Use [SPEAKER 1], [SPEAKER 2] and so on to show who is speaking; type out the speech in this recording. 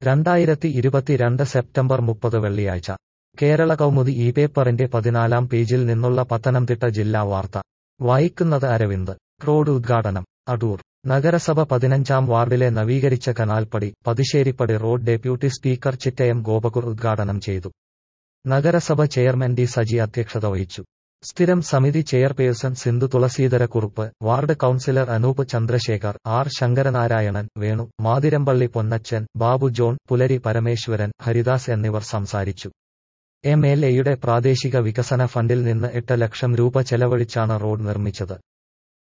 [SPEAKER 1] രണ്ടായിരത്തി ഇരുപത്തിരണ്ട് സെപ്റ്റംബർ മുപ്പത് വെള്ളിയാഴ്ച കേരള കൗമുദി ഈ പേപ്പറിന്റെ പതിനാലാം പേജിൽ നിന്നുള്ള പത്തനംതിട്ട ജില്ലാ വാർത്ത വായിക്കുന്നത് അരവിന്ദ് റോഡ് ഉദ്ഘാടനം അടൂർ നഗരസഭ പതിനഞ്ചാം വാർഡിലെ നവീകരിച്ച കനാൽപ്പടി പതിശ്ശേരിപ്പടി road deputy speaker Chittayam Gopakumar ഉദ്ഘാടനം ചെയ്തു നഗരസഭ ചെയർമാൻ ഡി സജി അധ്യക്ഷത വഹിച്ചു സ്ഥിരം സമിതി chairperson Sindhu Thulaseedharakkurup ward councillor Anoop Chandrasekhar R Sankaranarayanan Venu Mathirampally Ponnachan Babu John Pulari Parameswaran Haridas എന്നിവർ സംസാരിച്ചു എം എൽ എയുടെ പ്രാദേശിക വികസന ഫണ്ടിൽ നിന്ന് എട്ട് ലക്ഷം രൂപ ചെലവഴിച്ചാണ് റോഡ് നിർമ്മിച്ചത്